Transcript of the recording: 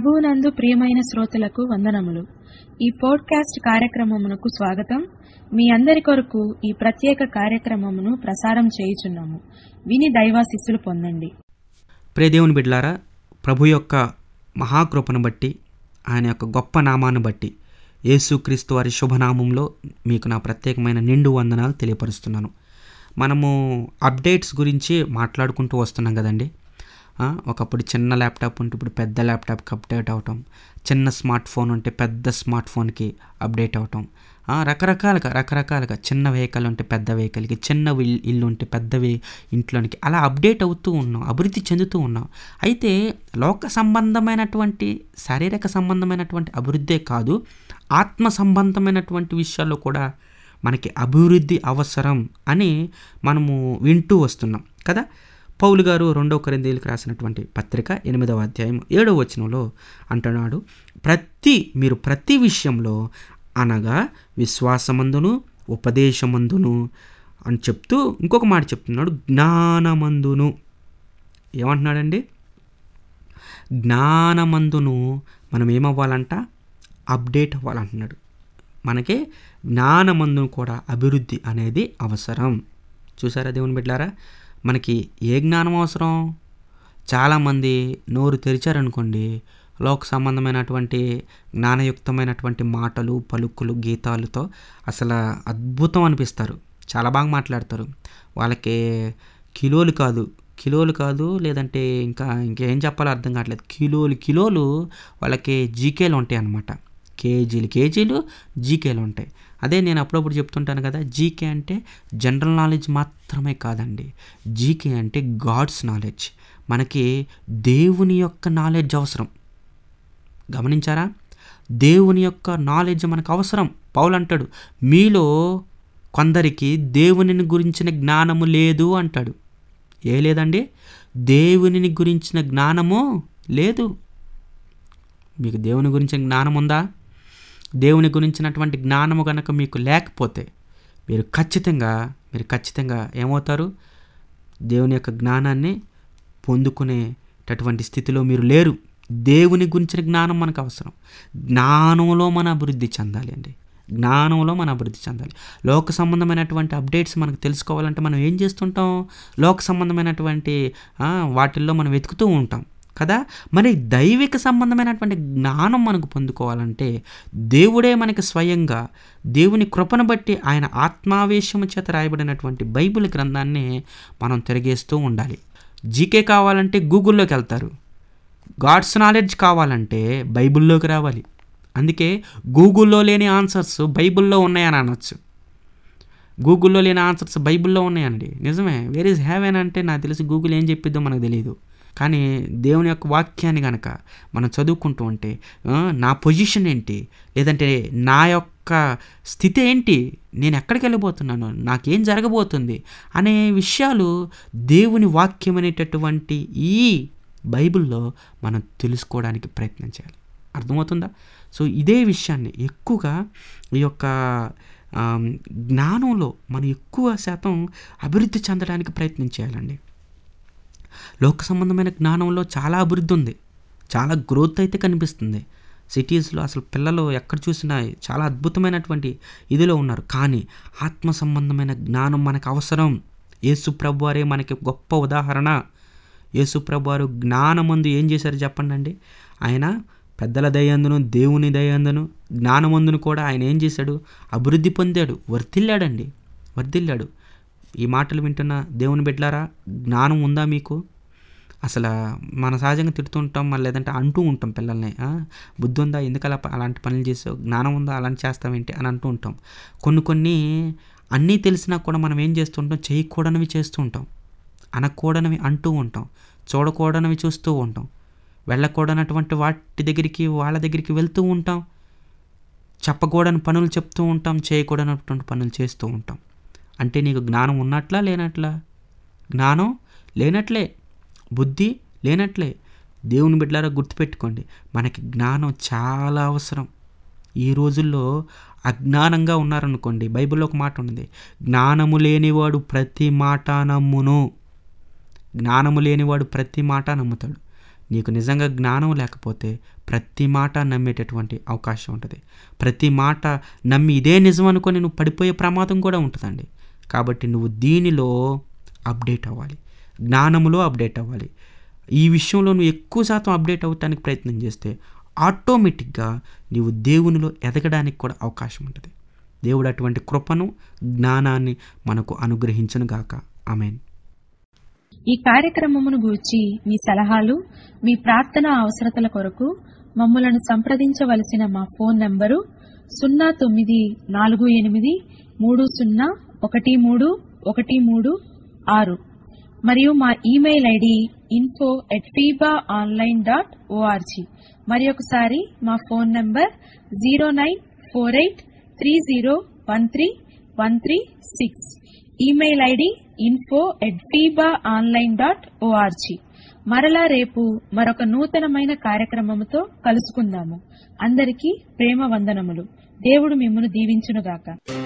ప్రభువునందు ప్రియమైన శ్రోతలకు వందనములు ఈ పోడ్కాస్ట్ కార్యక్రమమునకు స్వాగతం మీ అందరి కొరకు ఈ ప్రత్యేక కార్యక్రమమును ప్రసారం చేయుచున్నాము విని దైవాశిస్సులు పొందండి ప్రియ దేవుని బిడ్డలారా ప్రభు యొక్క మహాకృపను బట్టి ఆయన యొక్క గొప్ప నామాన్ని బట్టి యేసుక్రీస్తు వారి శుభనామంలో మీకు నా ప్రత్యేకమైన నిండు వందనాలు తెలియపరుస్తున్నాను మనము అప్డేట్స్ గురించి మాట్లాడుకుంటూ వస్తున్నాం కదండి ఆ, ఒకప్పుడు చిన్న ల్యాప్టాప్ ఉంటే ఇప్పుడు పెద్ద ల్యాప్టాప్కి అప్డేట్ అవటం చిన్న స్మార్ట్ ఫోన్ ఉంటే పెద్ద స్మార్ట్ ఫోన్కి అప్డేట్ అవటం ఆ, రకరకాలుగా రకరకాలుగా చిన్న వెహికల్ ఉంటే పెద్ద వెహికల్కి చిన్న ఇల్- ఇల్లు ఉంటే పెద్ద వే- ఇంట్లోనికి అలా అప్డేట్ అవుతూ ఉన్నాం అభివృద్ధి చెందుతూ ఉన్నాం అయితే లోక సంబంధమైనటువంటి శారీరక సంబంధమైనటువంటి అభివృద్ధే కాదు ఆత్మ సంబంధమైనటువంటి విషయాల్లో కూడా మనకి అభివృద్ధి అవసరం అని మనము వింటూ వస్తున్నాం కదా పౌలు గారు రెండవ కొరిందీలకు రాసినటువంటి పత్రిక ఎనిమిదవ అధ్యాయం ఏడవ వచనంలో అంటున్నాడు ప్రతి మీరు ప్రతి విషయంలో అనగా విశ్వాసమందును ఉపదేశమందును అని చెప్తూ ఇంకొక మాట చెప్తున్నాడు జ్ఞానమందును ఏమంటున్నాడండి జ్ఞానమందును మనం ఏమవ్వాలంట అప్డేట్ అవ్వాలంటున్నాడు మనకి జ్ఞానమందును కూడా అభివృద్ధి అనేది అవసరం చూసారా దేవుని బిడ్డారా మనకి ఏ జ్ఞానం అవసరం చాలామంది నోరు తెరిచారనుకోండి లోక సంబంధమైనటువంటి జ్ఞానయుక్తమైనటువంటి మాటలు పలుకులు గీతాలతో అసలు అద్భుతం అనిపిస్తారు చాలా బాగా మాట్లాడతారు వాళ్ళకి కిలోలు కాదు కిలోలు కాదు లేదంటే ఇంకా ఇంకేం చెప్పాలో అర్థం కావట్లేదు కిలోలు కిలోలు వాళ్ళకి జీకేలు ఉంటాయి అన్నమాట కేజీలు కేజీలు జీకేలు ఉంటాయి అదే నేను అప్పుడప్పుడు చెప్తుంటాను కదా జీకే అంటే జనరల్ నాలెడ్జ్ మాత్రమే కాదండి జీకే అంటే గాడ్స్ నాలెడ్జ్ మనకి దేవుని యొక్క నాలెడ్జ్ అవసరం గమనించారా దేవుని యొక్క నాలెడ్జ్ మనకు అవసరం పౌలు అంటాడు మీలో కొందరికి దేవునిని గురించిన జ్ఞానము లేదు అంటాడు ఏ లేదండి దేవునిని గురించిన జ్ఞానము లేదు మీకు దేవుని గురించిన జ్ఞానం ఉందా దేవుని గురించినటువంటి జ్ఞానము కనుక మీకు లేకపోతే మీరు ఖచ్చితంగా మీరు ఖచ్చితంగా ఏమవుతారు దేవుని యొక్క జ్ఞానాన్ని పొందుకునేటటువంటి స్థితిలో మీరు లేరు దేవుని గురించిన జ్ఞానం మనకు అవసరం జ్ఞానంలో మన అభివృద్ధి చెందాలి అండి జ్ఞానంలో మన అభివృద్ధి చెందాలి లోక సంబంధమైనటువంటి అప్డేట్స్ మనకు తెలుసుకోవాలంటే మనం ఏం చేస్తుంటాం లోక సంబంధమైనటువంటి ఆ, వాటిల్లో మనం వెతుకుతూ ఉంటాం కదా మరి దైవిక సంబంధమైనటువంటి జ్ఞానం మనకు పొందుకోవాలంటే దేవుడే మనకి స్వయంగా దేవుని కృపను బట్టి ఆయన ఆత్మావేశము చేత రాయబడినటువంటి బైబిల్ గ్రంథాన్ని మనం తిరిగేస్తూ ఉండాలి జీకే కావాలంటే గూగుల్లోకి వెళ్తారు గాడ్స్ నాలెడ్జ్ కావాలంటే బైబిల్లోకి రావాలి అందుకే గూగుల్లో లేని ఆన్సర్స్ బైబిల్లో ఉన్నాయని అనొచ్చు గూగుల్లో లేని ఆన్సర్స్ బైబిల్లో ఉన్నాయండి నిజమే వేర్ ఈజ్ హ్యావెన్ అంటే నాకు తెలిసి గూగుల్ ఏం చెప్పిద్దో మనకు తెలియదు కానీ దేవుని యొక్క వాక్యాన్ని కనుక మనం చదువుకుంటూ ఉంటే ఆ, నా పొజిషన్ ఏంటి లేదంటే నా యొక్క స్థితి ఏంటి నేను ఎక్కడికి వెళ్ళిపోతున్నాను నాకేం జరగబోతుంది అనే విషయాలు దేవుని వాక్యం అనేటటువంటి ఈ బైబిల్లో మనం తెలుసుకోవడానికి ప్రయత్నం చేయాలి అర్థమవుతుందా సో ఇదే విషయాన్ని ఎక్కువగా ఈ యొక్క ఆమ్, జ్ఞానంలో మనం ఎక్కువ శాతం అభివృద్ధి చెందడానికి ప్రయత్నం చేయాలండి లోక సంబంధమైన జ్ఞానంలో చాలా అభివృద్ధి ఉంది చాలా గ్రోత్ అయితే కనిపిస్తుంది సిటీస్లో అసలు పిల్లలు ఎక్కడ చూసినా చాలా అద్భుతమైనటువంటి ఇదిలో ఉన్నారు కానీ ఆత్మ సంబంధమైన జ్ఞానం మనకు అవసరం యేసు ప్రభు వారే మనకి గొప్ప ఉదాహరణ యేసు ప్రభు వారు జ్ఞానమందు ఏం చేశారు చెప్పండి అండి ఆయన పెద్దల దయందును దేవుని దయందును జ్ఞానమందును కూడా ఆయన ఏం చేశాడు అభివృద్ధి పొందాడు వర్ధిల్లాడండి వర్ధిల్లాడు ఈ మాటలు వింటున్న దేవుని బిడ్డలారా జ్ఞానం ఉందా మీకు అసలు మన సహజంగా తిడుతుంటాం మళ్ళీ లేదంటే అంటూ ఉంటాం పిల్లల్ని "ఆ, బుద్ధి ఉందా ఎందుకు అలా ప- అలాంటి పనులు చేసావు జ్ఞానం ఉందా అలాంటి చేస్తావేంటి అని అంటూ ఉంటాం కొన్ని కొన్ని అన్నీ తెలిసినా కూడా మనం ఏం చేస్తుంటాం చేయకూడనివి చేస్తూ ఉంటాం అనకూడనివి అంటూ ఉంటాం చూడకూడనివి చూస్తూ ఉంటాం వెళ్ళకూడనటువంటి వాటి దగ్గరికి వాళ్ళ దగ్గరికి వెళ్తూ ఉంటాం చెప్పకూడని పనులు చెప్తూ ఉంటాం చేయకూడనటువంటి పనులు చేస్తూ ఉంటాం అంటే నీకు జ్ఞానం ఉన్నట్లా లేనట్లా జ్ఞానం లేనట్లే బుద్ధి లేనట్లే దేవుని బిడ్డలారా గుర్తుపెట్టుకోండి మనకి జ్ఞానం చాలా అవసరం ఈ రోజుల్లో అజ్ఞానంగా ఉన్నారనుకోండి బైబిల్లో ఒక మాట ఉంది జ్ఞానము లేనివాడు ప్రతి మాట నమ్మును జ్ఞానము లేనివాడు ప్రతి మాట నమ్ముతాడు నీకు నిజంగా జ్ఞానం లేకపోతే ప్రతి మాట నమ్మేటటువంటి అవకాశం ఉంటుంది ప్రతి మాట నమ్మి ఇదే నిజం అనుకొని నువ్వు పడిపోయే ప్రమాదం కూడా ఉంటుందండి కాబట్టి నువ్వు దీనిలో అప్డేట్ అవ్వాలి జ్ఞానములో అప్డేట్ అవ్వాలి ఈ విషయంలో నువ్వు ఎక్కువ శాతం అప్డేట్ అవ్వటానికి ప్రయత్నం చేస్తే ఆటోమేటిక్గా నీవు దేవునిలో ఎదగడానికి కూడా అవకాశం ఉంటుంది దేవుడు అటువంటి కృపను జ్ఞానాన్ని మనకు అనుగ్రహించను గాక ఆమెన్ ఈ కార్యక్రమమును గూర్చి మీ సలహాలు మీ ప్రార్థన అవసరతల కొరకు మమ్మలను సంప్రదించవలసిన మా ఫోన్ నంబరు సున్నా తొమ్మిది నాలుగు ఎనిమిది మూడు సున్నా ఒకటి మూడు ఒకటి మూడు ఆరు మరియు మా email ID info at FEBA online dot ORG మరి ఒకసారి మా phone number zero nine four eight three zero one three one three six email ID info at FEBA online dot ORG మరలా రేపు మరొక నూతనమైన కార్యక్రమముతో కలుసుకుందాము అందరికీ ప్రేమ వందనములు దేవుడు మిమ్మను దీవించునుగాక